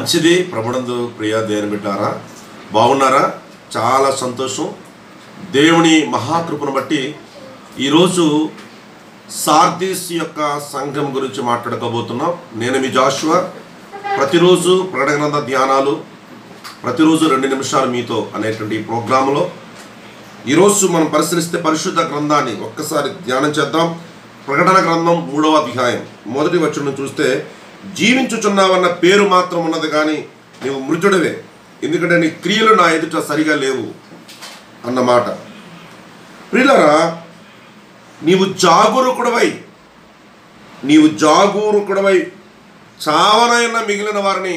మంచిది ప్రభుడందు ప్రియ దేవుని బిడ్డారా బాగున్నారా చాలా సంతోషం దేవుని మహాకృపను బట్టి ఈరోజు సార్దీస్ యొక్క సంఘం గురించి మాట్లాడుకోబోతున్నాం నేను మీ జాషువా ప్రతిరోజు ప్రకటన గ్రంథ ధ్యానాలు ప్రతిరోజు రెండు నిమిషాలు మీతో అనేటువంటి ఈ ప్రోగ్రాంలో ఈరోజు మనం పరిశీలిస్తే పరిశుద్ధ గ్రంథాన్ని ఒక్కసారి ధ్యానం చేద్దాం ప్రకటన గ్రంథం మూడవ అధ్యాయం మొదటి వచనం చూస్తే జీవించుచున్నావన్న పేరు మాత్రం ఉన్నది కానీ నీవు మృతుడివే ఎందుకంటే నీ క్రియలు నా ఎదుట సరిగా లేవు అన్నమాట ప్రియులరా నీవు జాగరూకుడవై నీవు జాగరూకుడవై చావనైనా మిగిలిన వారిని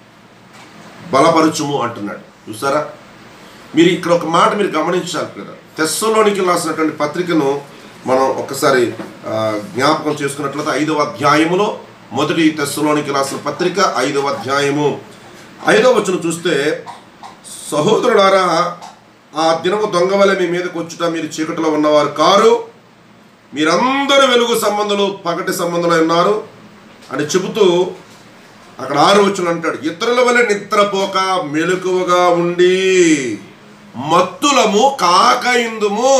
బలపరచుము అంటున్నాడు చూసారా మీరు ఇక్కడ ఒక మాట మీరు గమనించాలి కదా తెస్సలోనికి రాసినటువంటి పత్రికను మనం ఒకసారి ఆ, జ్ఞాపకం చేసుకున్నట్లయితే ఐదవ అధ్యాయములో మొదటి తెస్సలోనికి రాసిన పత్రిక ఐదవ అధ్యాయము ఐదవ వచనం చూస్తే సహోదరులారా ఆ దినము దొంగ వలె మీ మీదకి వచ్చుట మీరు చీకటిలో ఉన్నవారు కారు మీరందరూ వెలుగు సంబంధులు పగటి సంబంధులై ఉన్నారు అని చెబుతూ అక్కడ ఆరు వచ్చిన అంటాడు ఇతరుల వలె నిద్రపోక మెలకువగా ఉండి మత్తులము కాక ఇందుము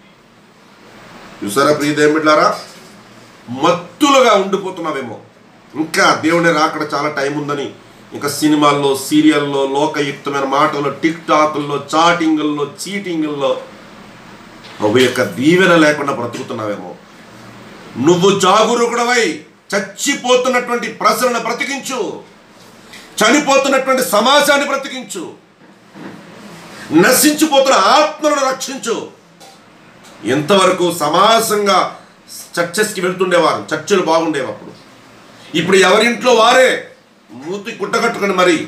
చూసారా ప్రియదేమిట్లారా మత్తులుగా ఉండిపోతున్నావేమో ఇంకా దేవుని రాకడ చాలా టైం ఉందని ఇంకా సినిమాల్లో సీరియల్లో లోకయుక్తమైన మాటల్లో టిక్ టాక్ల్లో చాటింగుల్లో చీటింగుల్లో ప్రభు యొక్క దీవెన లేకుండా బ్రతుకుతున్నావేమో నువ్వు జాగరూకుడవై చచ్చిపోతున్నటువంటి ప్రజలను బ్రతికించు చనిపోతున్నటువంటి సమాజాన్ని బ్రతికించు నశించిపోతున్న ఆత్మలను రక్షించు ఎంతవరకు సమాసంగా చర్చెస్కి వెళ్తుండేవారు చర్చలు బాగుండేవి అప్పుడు ఇప్పుడు ఎవరింట్లో వారే మూతి గుట్టకట్టుకుని మరి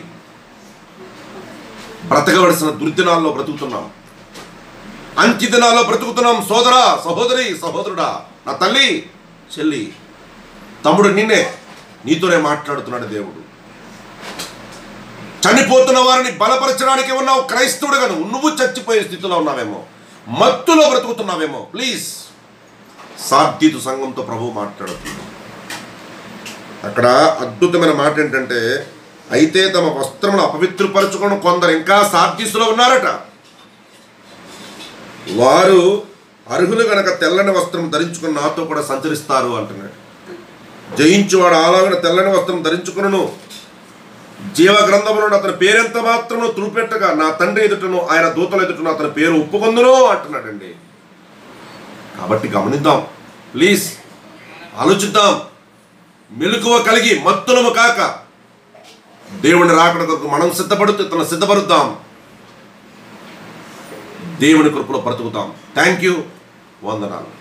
బ్రతకవలసిన దుర్దినాల్లో బ్రతుకుతున్నాం అంత్య దినాల్లో బ్రతుకుతున్నాం సోదరా సహోదరి సహోదరుడా నా తల్లి చెల్లి తమ్ముడు నిన్నే నీతోనే మాట్లాడుతున్నాడు దేవుడు చనిపోతున్న వారిని బలపరచడానికి ఉన్నావు క్రైస్తవుడుగా నువ్వు నువ్వు చచ్చిపోయే స్థితిలో ఉన్నావేమో మత్తులో బ్రతుకుతున్నావేమో ప్లీజ్ సాధ్యత సంఘంతో ప్రభు మాట్లాడుతుంది అక్కడ అద్భుతమైన మాట ఏంటంటే అయితే తమ వస్త్రమును అపవిత్రపరచుకొని కొందరు ఇంకా సాధ్యసులో ఉన్నారట వారు అర్హులు గనక తెల్లని వస్త్రం ధరించుకుని నాతో కూడా సంచరిస్తారు అంటున్నాడు జయించువాడు అలాగిన తెల్లని వస్త్రం ధరించుకును జీవ గ్రంథములను అతని పేరెంత మాత్రము తుడిపెట్టగా నా తండ్రి ఎదుటను ఆయన దూతల ఎదుటను అతని పేరు ఒప్పుకొందును అంటున్నాడండి కాబట్టి గమనిద్దాం ప్లీజ్ ఆలోచిద్దాం మెలకువ కలిగి మత్తులము కాక దేవుని రాకడ కొరకు మనం సిద్ధపడుతూ తన సిద్ధపడుద్దాం దేవుని కృపలో బ్రతుకుతాం థ్యాంక్ యూ వందనాలు